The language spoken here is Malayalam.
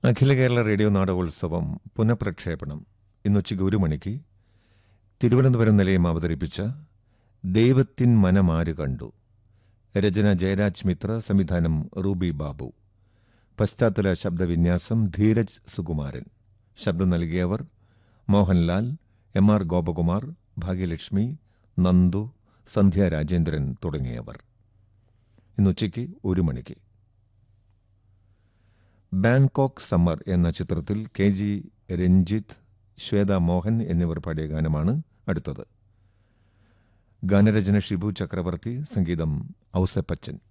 അഖില കേരള റേഡിയോ നാടകോത്സവം പുനഃപ്രക്ഷേപണം ഇന്നുച്ചയ്ക്ക് ഒരു മണിക്ക് തിരുവനന്തപുരം നിലയം അവതരിപ്പിച്ച ദൈവത്തിൻ മനമാര് കണ്ടു രചന ജയരാജ് മിത്ര സംവിധാനം റൂബി ബാബു പശ്ചാത്തല ശബ്ദവിന്യാസം ധീരജ് സുകുമാരൻ ശബ്ദം നൽകിയവർ മോഹൻലാൽ എം ആർ ഗോപകുമാർ ഭാഗ്യലക്ഷ്മി നന്ദു സന്ധ്യ രാജേന്ദ്രൻ തുടങ്ങിയവർ ഇന്നുച്ചയ്ക്ക് ഒരു മണിക്ക് ബാങ്കോക്ക് സമ്മർ എന്ന ചിത്രത്തിൽ കെ ജി രഞ്ജിത്ത് ശ്വേത മോഹൻ എന്നിവർ പാടിയ ഗാനമാണ് അടുത്തത് ഗാനരചന ഷിബു ചക്രവർത്തി സംഗീതം ഔസപ്പച്ചൻ